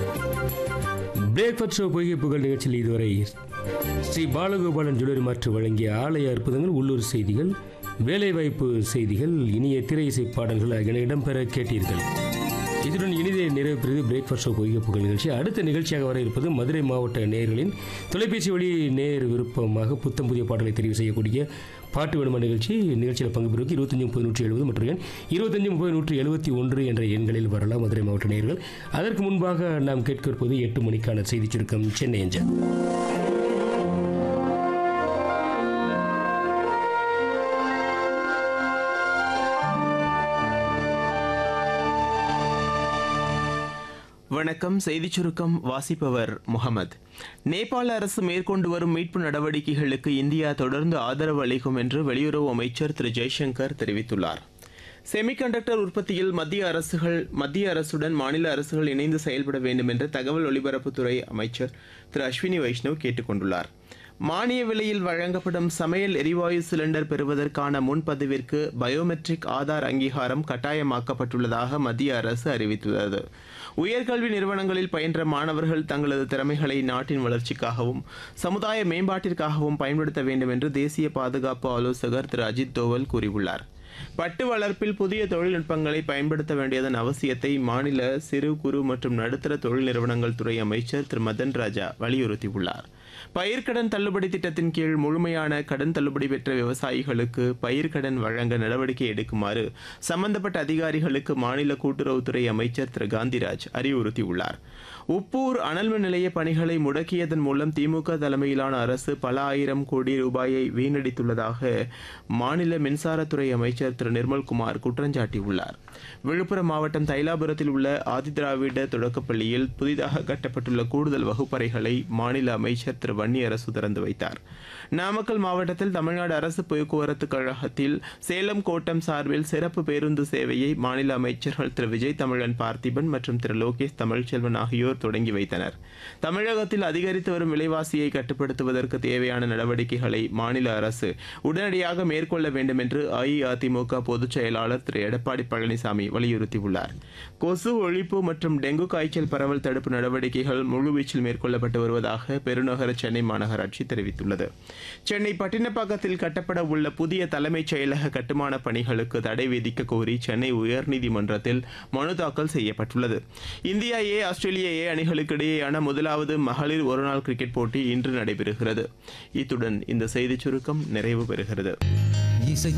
breakfast show பொய்கை புகழ் நிகழ்ச்சியில் இதுவரை ஸ்ரீ பாலகோபாலன் ஜுவல்லரி மாற்று வழங்கிய ஆலய அற்புதங்கள் உள்ளூர் செய்திகள் வேலைவாய்ப்பு செய்திகள் இனிய திரை இசை பாடல்கள் ஆகியன இடம்பெற கேட்டீர்கள் இதுடன் இனிதே நிறைவு பெறுது பிரேக்ஃபாஸ்ட் ஷோ பொய்கை புகழ் நிகழ்ச்சி அடுத்த நிகழ்ச்சியாக வர இருப்பது மதுரை மாவட்ட நேயர்களின் தொலைபேசி வழி நேர் விருப்பமாக புத்தம் புதிய பாடலை தெரிவு செய்யக்கூடிய பாட்டு வேணுமா நிகழ்ச்சி நிகழ்ச்சியில் பங்கு பெறுவதற்கு இருபத்தஞ்சு முப்பது நூற்றி எழுபது மற்றும் எண் இருபத்தஞ்சு முப்பது நூற்றி எழுபத்தி ஒன்று என்ற எண்களில் வரலாம் மதுரை மாவட்ட நேயர்கள் அதற்கு முன்பாக நாம் கேட்க இருப்பது எட்டு மணிக்கான செய்திச் சுருக்கம் சென்னை அஞ்சல் வணக்கம் செய்திச் சுருக்கம் வாசிப்பவர் முகமது நேபாள அரசு மேற்கொண்டு வரும் மீட்பு நடவடிக்கைகளுக்கு இந்தியா தொடர்ந்து ஆதரவு அளிக்கும் என்று வெளியுறவு அமைச்சர் திரு ஜெய்சங்கர் தெரிவித்துள்ளார் செமிகண்டக்டர் உற்பத்தியில் மத்திய அரசுகள் மத்திய அரசுடன் மாநில அரசுகள் இணைந்து செயல்பட வேண்டும் என்று தகவல் ஒலிபரப்புத்துறை அமைச்சர் திரு அஸ்வினி வைஷ்ணவ் கேட்டுக் கொண்டுள்ளார் மானிய விலையில் வழங்கப்படும் சமையல் எரிவாயு சிலிண்டர் பெறுவதற்கான முன்பதிவிற்கு பயோமெட்ரிக் ஆதார் அங்கீகாரம் கட்டாயமாக்கப்பட்டுள்ளதாக மத்திய அரசு அறிவித்துள்ளது உயர்கல்வி நிறுவனங்களில் பயின்ற மாணவர்கள் தங்களது திறமைகளை நாட்டின் வளர்ச்சிக்காகவும் சமுதாய மேம்பாட்டிற்காகவும் பயன்படுத்த வேண்டும் என்று தேசிய பாதுகாப்பு ஆலோசகர் திரு அஜித் தோவல் கூறியுள்ளார் பட்டு வளர்ப்பில் புதிய தொழில்நுட்பங்களை பயன்படுத்த வேண்டியதன் அவசியத்தை மாநில சிறு குறு மற்றும் நடுத்தர தொழில் நிறுவனங்கள் துறை அமைச்சர் திரு மதன் ராஜா வலியுறுத்தியுள்ளார் பயிர்க்கடன் தள்ளுபடி திட்டத்தின் கீழ் முழுமையான கடன் தள்ளுபடி பெற்ற விவசாயிகளுக்கு பயிர்க்கடன் வழங்க நடவடிக்கை எடுக்குமாறு சம்பந்தப்பட்ட அதிகாரிகளுக்கு மாநில கூட்டுறவுத்துறை அமைச்சர் திரு காந்திராஜ் அறிவுறுத்தியுள்ளார் உப்பூர் அனல்மின் நிலைய பணிகளை முடக்கியதன் மூலம் திமுக தலைமையிலான அரசு பல ஆயிரம் கோடி ரூபாயை வீணடித்துள்ளதாக மாநில மின்சாரத்துறை அமைச்சர் திரு நிர்மல்குமார் குற்றஞ்சாட்டியுள்ளார் விழுப்புரம் மாவட்டம் தைலாபுரத்தில் உள்ள ஆதிதிராவிட தொடக்கப்பள்ளியில் புதிதாக கட்டப்பட்டுள்ள கூடுதல் வகுப்பறைகளை மாநில அமைச்சர் திரு வன்னியரசு திறந்து வைத்தார் நாமக்கல் மாவட்டத்தில் தமிழ்நாடு அரசு போக்குவரத்து கழகத்தில் சேலம் கோட்டம் சார்பில் சிறப்பு பேருந்து சேவையை மாநில அமைச்சர்கள் திரு விஜய் தமிழன் பார்த்திபன் மற்றும் திரு லோகேஷ் தமிழ்ச்செல்வன் ஆகியோர் தொடங்கி வைத்தனர் தமிழகத்தில் அதிகரித்து வரும் விலைவாசியை கட்டுப்படுத்துவதற்கு தேவையான நடவடிக்கைகளை மாநில அரசு உடனடியாக மேற்கொள்ள வேண்டும் என்று அஇஅதிமுக பொதுச் செயலாளர் திரு எடப்பாடி பழனிசாமி வலியுறுத்தியுள்ளார் கொசு ஒழிப்பு மற்றும் டெங்கு காய்ச்சல் பரவல் தடுப்பு நடவடிக்கைகள் முழுவீச்சில் மேற்கொள்ளப்பட்டு வருவதாக பெருநகர சென்னை மாநகராட்சி தெரிவித்துள்ளது சென்னை பட்டினப்பாக்கத்தில் கட்டப்பட உள்ள புதிய தலைமைச் செயலக கட்டுமான பணிகளுக்கு தடை விதிக்க கோரி சென்னை உயர்நீதிமன்றத்தில் மனு தாக்கல் செய்யப்பட்டுள்ளது இந்தியா ஏ ஆஸ்திரேலியா ஏ அணிகளுக்கு இடையேயான முதலாவது மகளிர் ஒருநாள் கிரிக்கெட் போட்டி இன்று நடைபெறுகிறது இத்துடன் இந்த செய்திச் சுருக்கம் நிறைவு பெறுகிறது இசை